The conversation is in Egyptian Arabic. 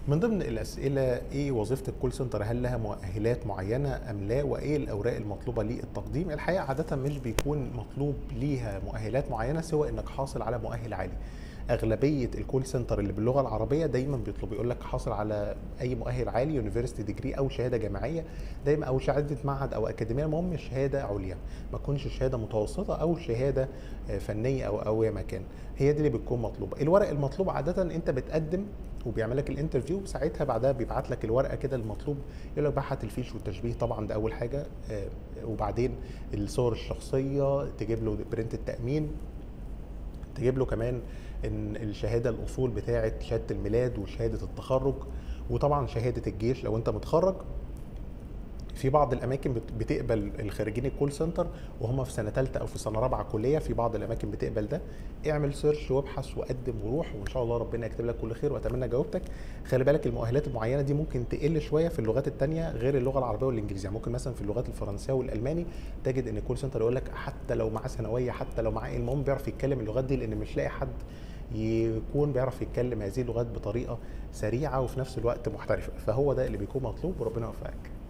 من ضمن الاسئله ايه وظيفه الكول سنتر هل لها مؤهلات معينه ام لا وايه الاوراق المطلوبه للتقديم الحقيقه عاده مش بيكون مطلوب ليها مؤهلات معينه سوى انك حاصل على مؤهل عالي اغلبيه الكول سنتر اللي باللغه العربيه دايما بيطلب يقول لك حاصل على اي مؤهل عالي يونيفرستي ديجري او شهاده جامعيه دايما او شهاده معهد او اكاديميه المهم شهاده عليا ما تكونش شهاده متوسطه او شهاده آه، فنيه او او مكان هي دي اللي بتكون مطلوبه الورق المطلوب عاده انت بتقدم وبيعمل لك الانترفيو ساعتها بعدها بيبعت لك الورقه كده المطلوب يقول لك بقى هات الفيش والتشبيه طبعا ده اول حاجه آه، وبعدين الصور الشخصيه تجيب له برنت التامين تجيب له كمان ان الشهاده الاصول بتاعه شهاده الميلاد وشهاده التخرج وطبعا شهاده الجيش لو انت متخرج في بعض الاماكن بت- بتقبل الخريجين الكول سنتر وهم في سنه ثالثه او في سنه رابعه كليه في بعض الاماكن بتقبل ده اعمل سيرش وابحث وقدم وروح وان شاء الله ربنا يكتب لك كل خير واتمنى جاوبتك خلي بالك المؤهلات المعينه دي ممكن تقل شويه في اللغات الثانيه غير اللغه العربيه والانجليزيه يعني ممكن مثلا في اللغات الفرنسيه والالماني تجد ان الكول سنتر يقول لك حتى لو معاه ثانويه حتى لو معاه المهم بيعرف يتكلم اللغات دي لان مش لاقي حد يكون بيعرف يتكلم هذه اللغات بطريقه سريعه وفي نفس الوقت محترفه فهو ده اللي بيكون مطلوب وربنا يوفقك